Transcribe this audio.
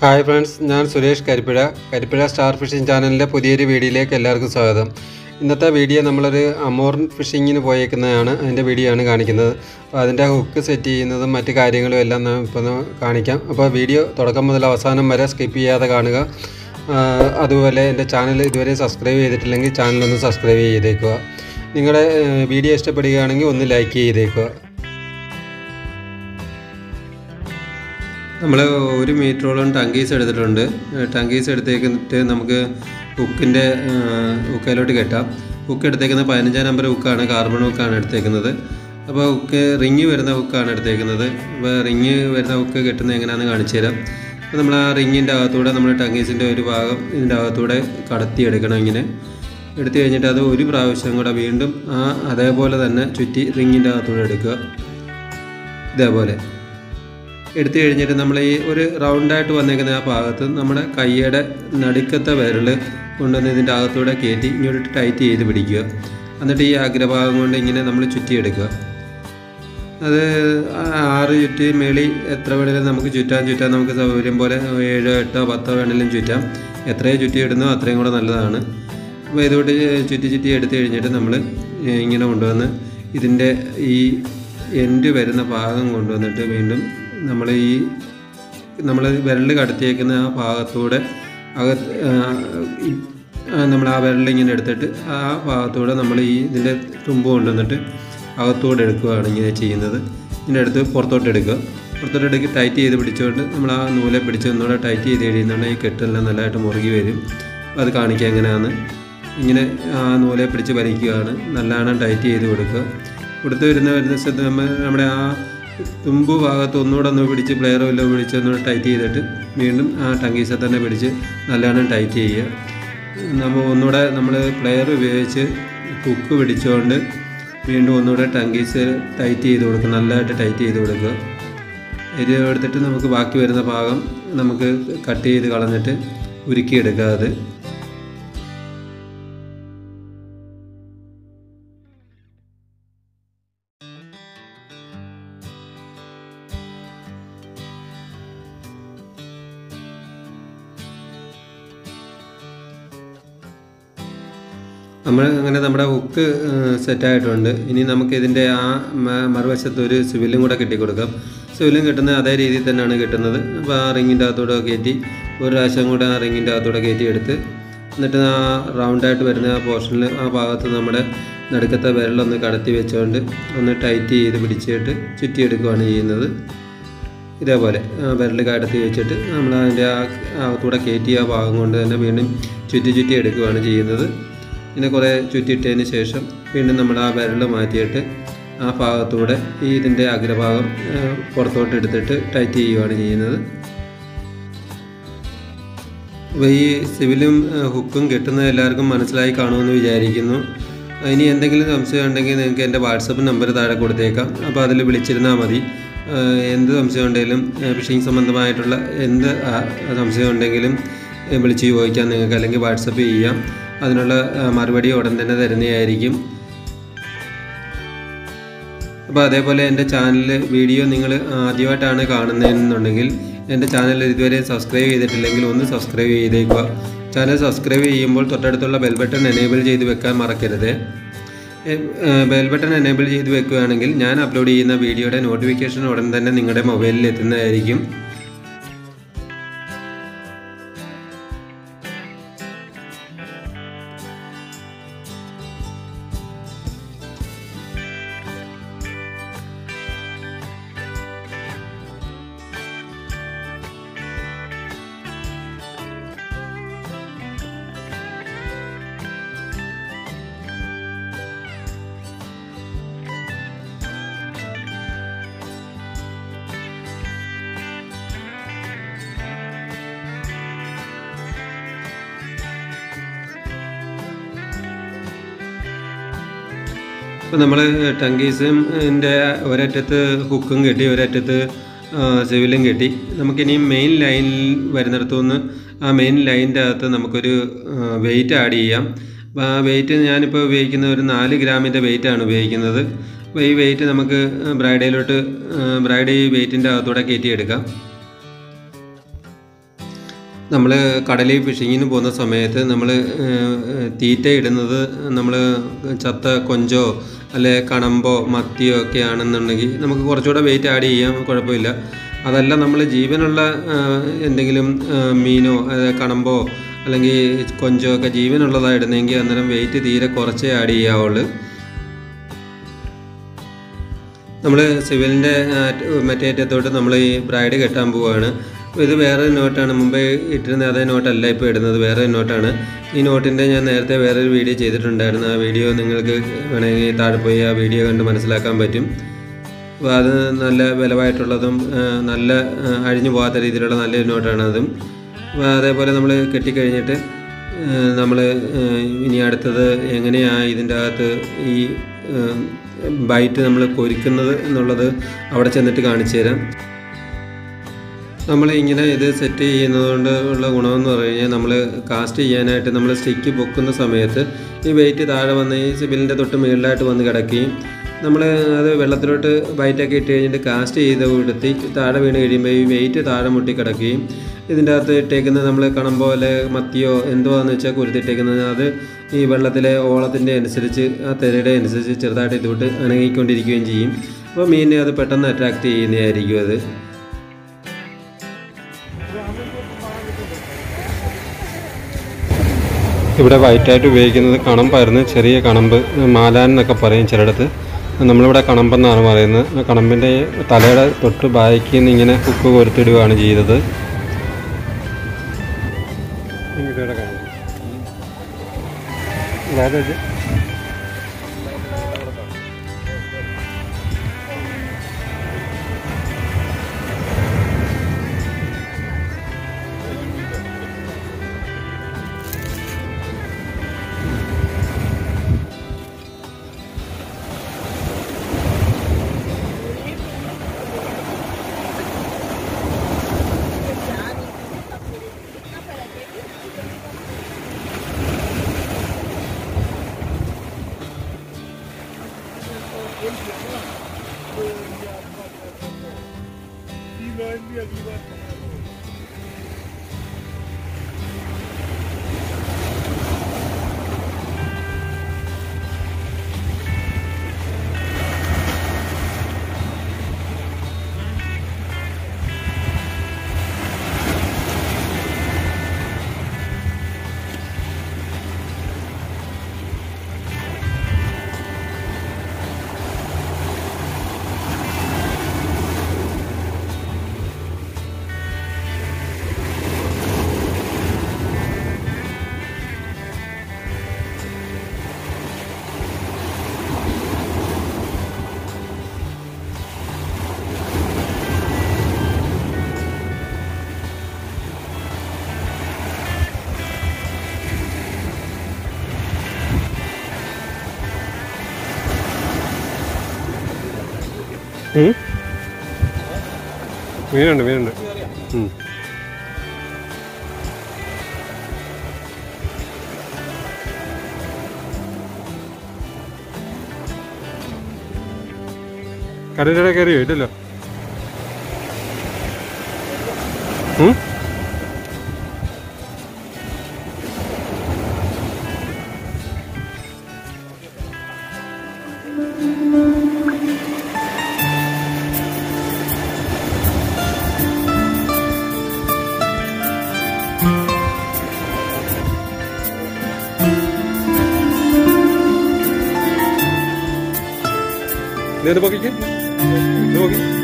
Hi friends ഞാൻ Suresh Karippizha Karippizha star fishing ചാനലിൻ്റെ പുതിയൊരു വീഡിയോയിലേക്ക് എല്ലാവർക്കും സ്വാഗതം ഇന്നത്തെ വീഡിയോ നമ്മളൊരു അമോർ ഫിഷിങ്ങിന് പോയേക്കുന്നതാണ് അതിൻ്റെ വീഡിയോ ആണ് കാണിക്കുന്നത് അപ്പോൾ അതിൻ്റെ ഹുക്ക് സെറ്റ് ചെയ്യുന്നതും മറ്റു കാര്യങ്ങളും എല്ലാം ഞാൻ ഇപ്പോൾ ഒന്ന് കാണിക്കാം അപ്പോൾ വീഡിയോ തുടക്കം മുതൽ അവസാനം വരെ സ്കിപ്പ് ചെയ്യാതെ കാണുക ആ, അതുപോലെ എൻ്റെ ചാനൽ ഇതുവരെ സബ്സ്ക്രൈബ് ചെയ്തിട്ടില്ലെങ്കിൽ ചാനലൊന്ന് സബ്സ്ക്രൈബ് ചെയ്തേക്കുക നിങ്ങളുടെ ഏ, വീഡിയോ ഇഷ്ടപ്പെടുകയാണെങ്കിൽ ഒന്ന് ലൈക്ക് ചെയ്തേക്കുക നമ്മൾ ഒരു മീറ്ററോളം ടങ്കീസ് എടുത്തിട്ടുണ്ട് ടങ്കീസ് എടുത്തേക്കിട്ട് നമുക്ക് ഹുക്കിൻ്റെ ഹുക്കയിലോട്ട് കെട്ടാം ഹുക്ക് എടുത്തേക്കുന്നത് പതിനഞ്ചാം നമ്പർ ഹുക്കാണ് കാർബൺ ഹുക്കാണ് എടുത്തേക്കുന്നത് അപ്പോൾ ഹുക്ക് റിങ് വരുന്ന ഹുക്കാണ് എടുത്തേക്കുന്നത് അപ്പോൾ റിങ് വരുന്ന ഹുക്ക് കെട്ടുന്നത് എങ്ങനെയാണെന്ന് കാണിച്ചു തരാം അപ്പോൾ നമ്മൾ ആ റിങ്ങിൻ്റെ അകത്തൂടെ നമ്മൾ ടങ്കീസിൻ്റെ ഒരു ഭാഗം ഇതിൻ്റെ അകത്തൂടെ കടത്തി എടുക്കണം ഇങ്ങനെ എടുത്തു കഴിഞ്ഞിട്ട് അത് ഒരു പ്രാവശ്യം കൂടെ വീണ്ടും ആ അതേപോലെ തന്നെ ചുറ്റി റിങ്ങിൻ്റെ അകത്തൂടെ എടുക്കുക ഇതേപോലെ എടുത്തു കഴിഞ്ഞിട്ട് നമ്മൾ ഈ ഒരു റൗണ്ടായിട്ട് വന്നേക്കുന്ന ആ ഭാഗത്ത് നമ്മുടെ കൈയുടെ നടുക്കത്തെ വിരൽ കൊണ്ടുവന്ന് ഇതിൻ്റെ അകത്തൂടെ കയറ്റി ഇങ്ങോട്ട് ടൈറ്റ് ചെയ്ത് പിടിക്കുക എന്നിട്ട് ഈ അഗ്രഭാഗം കൊണ്ട് ഇങ്ങനെ നമ്മൾ ചുറ്റിയെടുക്കുക അത് ആറ് ചുറ്റി മേളി എത്ര വേണേലും നമുക്ക് ചുറ്റാൻ ചുറ്റാൻ നമുക്ക് സൗകര്യം പോലെ ഏഴോ എട്ടോ പത്തോ വേണേലും ചുറ്റാം എത്രയും ചുറ്റിയിടുന്നോ അത്രയും കൂടെ നല്ലതാണ് അപ്പോൾ ഇതുകൊണ്ട് ചുറ്റി ചുറ്റി എടുത്തു കഴിഞ്ഞിട്ട് നമ്മൾ ഇങ്ങനെ കൊണ്ടുവന്ന് ഇതിൻ്റെ ഈ എൻഡ് വരുന്ന ഭാഗം കൊണ്ടുവന്നിട്ട് വീണ്ടും നമ്മൾ ഈ നമ്മൾ വിരൽ കടത്തിയേക്കുന്ന ആ ഭാഗത്തൂടെ അകത്ത് നമ്മൾ ആ വിരൽ ഇങ്ങനെ എടുത്തിട്ട് ആ ഭാഗത്തൂടെ നമ്മൾ ഈ ഇതിൻ്റെ തുമ്പ് കൊണ്ടുവന്നിട്ട് അകത്തൂടെ എടുക്കുകയാണ് ഇങ്ങനെ ചെയ്യുന്നത് ഇതിൻ്റെ അടുത്ത് പുറത്തോട്ട് എടുക്കുക പുറത്തോട്ട് എടുക്കി ടൈറ്റ് ചെയ്ത് പിടിച്ചുകൊണ്ട് നമ്മൾ ആ നൂലെ പിടിച്ച് ഒന്നുകൂടെ ടൈറ്റ് ചെയ്ത് കഴിയുന്നുണ്ടെങ്കിൽ ഈ കെട്ടെല്ലാം നല്ലതായിട്ട് മുറുകി വരും അപ്പോൾ അത് കാണിക്കുക എങ്ങനെയാണ് ഇങ്ങനെ ആ നൂലെ പിടിച്ച് വലിക്കുകയാണ് നല്ലവണ്ണം ടൈറ്റ് ചെയ്ത് കൊടുക്കുക കൊടുത്ത് വരുന്ന വരുന്ന സ്ഥലത്ത് നമ്മൾ നമ്മുടെ ആ തുമ്പ് ഭാഗത്ത് ഒന്നുകൂടെ ഒന്ന് പിടിച്ച് പ്ലെയറോ വല്ലതും പിടിച്ച് ഒന്നുകൂടെ ടൈറ്റ് ചെയ്തിട്ട് വീണ്ടും ആ ടങ്കീസെ തന്നെ പിടിച്ച് നല്ലവണ്ണം ടൈറ്റ് ചെയ്യുക നമ്മൾ ഒന്നുകൂടെ നമ്മൾ പ്ലെയർ ഉപയോഗിച്ച് ഹുക്ക് പിടിച്ചുകൊണ്ട് വീണ്ടും ഒന്നുകൂടെ ടങ്കീസ് ടൈറ്റ് ചെയ്ത് കൊടുക്കുക നല്ലതായിട്ട് ടൈറ്റ് ചെയ്ത് കൊടുക്കുക ഇത് എടുത്തിട്ട് നമുക്ക് ബാക്കി വരുന്ന ഭാഗം നമുക്ക് കട്ട് ചെയ്ത് കളഞ്ഞിട്ട് ഉരുക്കിയെടുക്കുക അത് നമ്മൾ അങ്ങനെ നമ്മുടെ ഹുക്ക് സെറ്റായിട്ടുണ്ട് ഇനി നമുക്ക് ഇതിൻ്റെ ആ മ- മറുവശത്ത് ഒരു സിവിലും കൂടെ കെട്ടിക്കൊടുക്കാം സിവിലും കിട്ടുന്നത് അതേ രീതിയിൽ തന്നെയാണ് കിട്ടുന്നത് അപ്പോൾ ആ റിങ്ങിൻ്റെ അകത്തൂടെ കയറ്റി ഒരു പ്രാവശ്യം കൂടെ ആ റിങ്ങിൻ്റെ അകത്തൂടെ കയറ്റി എടുത്ത് എന്നിട്ട് ആ റൗണ്ടായിട്ട് വരുന്ന ആ പോർഷനിൽ ആ ഭാഗത്ത് നമ്മുടെ നടുക്കത്തെ വിരലൊന്ന് കടത്തി വെച്ചുകൊണ്ട് ഒന്ന് ടൈറ്റ് ചെയ്ത് പിടിച്ചിട്ട് ചുറ്റിയെടുക്കുകയാണ് ചെയ്യുന്നത് ഇതേപോലെ ആ വിരൽ കടത്തി വെച്ചിട്ട് നമ്മൾ അതിൻ്റെ ആ അകത്തൂടെ കയറ്റിയ ആ ഭാഗം കൊണ്ട് തന്നെ വീണ്ടും ചുറ്റി ചുറ്റി എടുക്കുകയാണ് ചെയ്യുന്നത് പിന്നെ കുറേ ചുറ്റിയിട്ടതിന് ശേഷം വീണ്ടും നമ്മൾ ആ വിരൽ മാറ്റിയിട്ട് ആ ഭാഗത്തൂടെ ഈ ഇതിൻ്റെ അഗ്രഭാഗം ആ, പുറത്തോട്ട് എടുത്തിട്ട് ടൈറ്റ് ചെയ്യുകയാണ് ചെയ്യുന്നത് അപ്പോൾ ഈ സിവിലും ആ, ഹുക്കും കെട്ടുന്നത് എല്ലാവർക്കും മനസ്സിലായി കാണുമെന്ന് വിചാരിക്കുന്നു ഇനി എന്തെങ്കിലും സംശയം ഉണ്ടെങ്കിൽ നിങ്ങൾക്ക് എൻ്റെ വാട്സപ്പ് നമ്പർ താഴെ കൊടുത്തേക്കാം അപ്പോൾ അതിൽ വിളിച്ചിരുന്നാൽ മതി ആ, എന്ത് സംശയം ഉണ്ടെങ്കിലും ഫിഷിംഗ് സംബന്ധമായിട്ടുള്ള എന്ത് ആ, സംശയം ഉണ്ടെങ്കിലും ഏ, വിളിച്ച് ചോദിക്കാം നിങ്ങൾക്ക് അല്ലെങ്കിൽ വാട്സപ്പ് ചെയ്യാം അതിനുള്ള ആ, മറുപടി ഉടൻ തന്നെ തരുന്നതായിരിക്കും അപ്പോൾ അതേപോലെ എൻ്റെ ചാനൽ വീഡിയോ നിങ്ങൾ ആദ്യമായിട്ടാണ് കാണുന്നതെന്നുണ്ടെങ്കിൽ എൻ്റെ ചാനൽ ഇതുവരെ സബ്സ്ക്രൈബ് ചെയ്തിട്ടില്ലെങ്കിൽ ഒന്ന് സബ്സ്ക്രൈബ് ചെയ്തേക്കുക ചാനൽ സബ്സ്ക്രൈബ് ചെയ്യുമ്പോൾ തൊട്ടടുത്തുള്ള ബെൽ ബട്ടൺ എനേബിൾ ചെയ്ത് വെക്കാൻ മറക്കരുത് ബെൽ ബട്ടൺ എനേബിൾ ചെയ്ത് വെക്കുകയാണെങ്കിൽ ഞാൻ അപ്ലോഡ് ചെയ്യുന്ന വീഡിയോയുടെ നോട്ടിഫിക്കേഷൻ ഉടൻ തന്നെ നിങ്ങളുടെ മൊബൈലിൽ എത്തുന്നതായിരിക്കും ഇപ്പോൾ നമ്മൾ ടങ്കീസും ൻ്റെ ഒരറ്റത്ത് ഹുക്കും കെട്ടി ഒരറ്റത്ത് ആ, സിവിലും കെട്ടി നമുക്കിനി മെയിൻ ലൈനിൽ വരുന്നിടത്തു നിന്ന് ആ മെയിൻ ലൈനിൻ്റെ അകത്ത് നമുക്കൊരു വെയിറ്റ് ആഡ് ചെയ്യാം അപ്പോൾ ആ വെയിറ്റ് ഞാനിപ്പോൾ ഉപയോഗിക്കുന്ന ഒരു നാല് ഗ്രാമിൻ്റെ വെയിറ്റാണ് ഉപയോഗിക്കുന്നത് അപ്പോൾ ഈ വെയിറ്റ് നമുക്ക് ബ്രൈഡയിലോട്ട് ബ്രൈഡ് ഈ വെയിറ്റിൻ്റെ അകത്തൂടെ കയറ്റിയെടുക്കാം നമ്മൾ കടലിൽ ഫിഷിങ്ങിന് പോകുന്ന സമയത്ത് നമ്മൾ തീറ്റ ഇടുന്നത് നമ്മൾ ചത്ത കൊഞ്ചോ അല്ലെ കണമ്പോ മത്തിയോ ഒക്കെ ആണെന്നുണ്ടെങ്കിൽ നമുക്ക് കുറച്ചുകൂടെ വെയിറ്റ് ആഡ് ചെയ്യാം കുഴപ്പമില്ല അതല്ല നമ്മൾ ജീവനുള്ള ആ, എന്തെങ്കിലും ആ, മീനോ അതായത് കണമ്പോ അല്ലെങ്കിൽ കൊഞ്ചോ ഒക്കെ ജീവനുള്ളതാണ് ഇടുന്നതെങ്കിൽ അന്നേരം വെയിറ്റ് തീരെ കുറച്ചേ ആഡ് ചെയ്യാവുള്ളൂ നമ്മൾ സിവിലിൻ്റെ മറ്റേ അറ്റത്തോട്ട് നമ്മൾ ഈ ബ്രൈഡ് കെട്ടാൻ പോവുകയാണ് അപ്പോൾ ഇത് വേറെ നോട്ടാണ് മുമ്പേ ഇട്ടിരുന്ന അതേ നോട്ടല്ല ഇപ്പോൾ ഇടുന്നത് വേറെ നോട്ടാണ് ഈ നോട്ടിൻ്റെ ഞാൻ നേരത്തെ വേറൊരു വീഡിയോ ചെയ്തിട്ടുണ്ടായിരുന്നു ആ വീഡിയോ നിങ്ങൾക്ക് വേണമെങ്കിൽ താഴെ പോയി ആ വീഡിയോ കണ്ട് മനസ്സിലാക്കാൻ പറ്റും അപ്പോൾ അത് നല്ല ബലമായിട്ടുള്ളതും ആ, നല്ല ആ, അഴിഞ്ഞു പോകാത്ത രീതിയിലുള്ള നല്ലൊരു നോട്ടാണ് അതും അപ്പോൾ അതേപോലെ നമ്മൾ കെട്ടിക്കഴിഞ്ഞിട്ട് നമ്മൾ ഇനി അടുത്തത് എങ്ങനെയാണ് ഇതിൻ്റെ അകത്ത് ഈ ബൈറ്റ് നമ്മൾ പൊരിക്കുന്നത് എന്നുള്ളത് അവിടെ ചെന്നിട്ട് കാണിച്ചു തരാം നമ്മൾ ഇങ്ങനെ ഇത് സെറ്റ് ചെയ്യുന്നത് കൊണ്ട് ഉള്ള ഗുണമെന്ന് പറഞ്ഞു കഴിഞ്ഞാൽ നമ്മൾ കാസ്റ്റ് ചെയ്യാനായിട്ട് നമ്മൾ സ്റ്റിക്ക് പൊക്കുന്ന സമയത്ത് ഈ വെയിറ്റ് താഴെ വന്ന് ഈ സിബിലിൻ്റെ തൊട്ട് മുകളിലായിട്ട് വന്ന് കിടക്കുകയും നമ്മൾ അത് വെള്ളത്തിലോട്ട് ബൈറ്റൊക്കെ ഇട്ട് കഴിഞ്ഞിട്ട് കാസ്റ്റ് ചെയ്ത് കൊടുത്തി താഴെ വീണ് കഴിയുമ്പോൾ ഈ വെയിറ്റ് താഴെ മുട്ടി കിടക്കുകയും ഇതിൻ്റെ അകത്ത് ഇട്ടേക്കുന്നത് നമ്മൾ കണം പോലെ മത്തിയോ എന്തുവാന്ന് വെച്ചാൽ കുരുത്തിട്ടേക്കുന്നത് അത് ഈ വെള്ളത്തിലെ ഓളത്തിൻ്റെ അനുസരിച്ച് ആ തിരയുടെ അനുസരിച്ച് ചെറുതായിട്ട് ഇതുവിട്ട് അനങ്ങിക്കൊണ്ടിരിക്കുകയും ചെയ്യും അപ്പോൾ മീനിനെ അത് പെട്ടെന്ന് അട്രാക്റ്റ് ചെയ്യുന്നതായിരിക്കും അത് ഇവിടെ വൈറ്റായിട്ട് ഉപയോഗിക്കുന്നത് കണമ്പായിരുന്നു ചെറിയ കണമ്പ് മാലാൻ എന്നൊക്കെ പറയും ചിലയിടത്ത് നമ്മളിവിടെ കണമ്പെന്നാണ് പറയുന്നത് ആ കണമ്പിൻ്റെ തലയുടെ തൊട്ട് ബാക്കിൽ നിന്ന് ഇങ്ങനെ ഹുക്ക് കൊരുത്തിടുകയാണ് ചെയ്തത് മീനുണ്ട് മീനുണ്ട് ഉം. കടലിടെ കയറിയോ ഇല്ലല്ലോ ഉം? നീ ഒന്ന് പൊക്കിക്ക് ഇത് നോക്കി